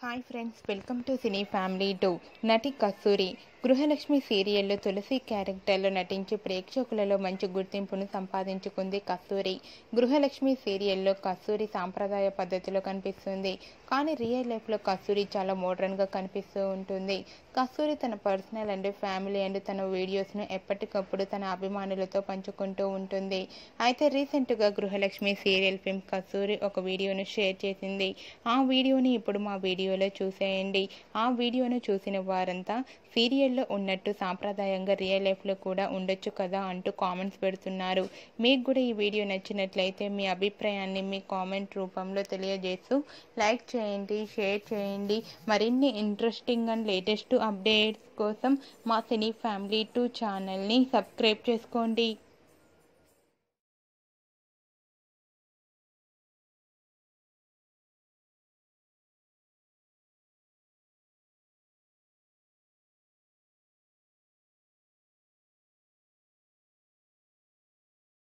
hi friends welcome to cine family two నటి కస్తూరి గృహలక్ష్మి సీరియల్లో తులసి క్యారెక్టర్లో నటించి ప్రేక్షకులలో మంచి గుర్తింపును సంపాదించుకుంది కస్తూరి గృహలక్ష్మి సీరియల్లో కస్తూరి సాంప్రదాయ పద్ధతిలో కనిపిస్తుంది కానీ రియల్ లైఫ్లో కస్తూరి చాలా మోడర్న్గా కనిపిస్తూ ఉంటుంది కస్తూరి తన పర్సనల్ అండ్ ఫ్యామిలీ అండ్ తన వీడియోస్ను ఎప్పటికప్పుడు తన అభిమానులతో పంచుకుంటూ ఉంటుంది అయితే రీసెంట్గా గృహలక్ష్మి సీరియల్ ఫిల్మ్ కస్తూరి ఒక వీడియోను షేర్ చేసింది ఆ వీడియోని ఇప్పుడు మా వీడియోలో చూసేయండి ఆ వీడియోను చూసిన వారంతా సీరియల్లో ఉన్నట్టు సాంప్రదాయంగా రియల్ లైఫ్లో కూడా ఉండొచ్చు కదా అంటూ కామెంట్స్ పెడుతున్నారు మీకు కూడా ఈ వీడియో నచ్చినట్లయితే మీ అభిప్రాయాన్ని మీ కామెంట్ రూపంలో తెలియజేస్తూ లైక్ చేయండి షేర్ చేయండి మరిన్ని ఇంట్రెస్టింగ్ అండ్ లేటెస్ట్ అప్డేట్స్ కోసం మా సినీ ఫ్యామిలీ టూ ఛానల్ని సబ్స్క్రైబ్ చేసుకోండి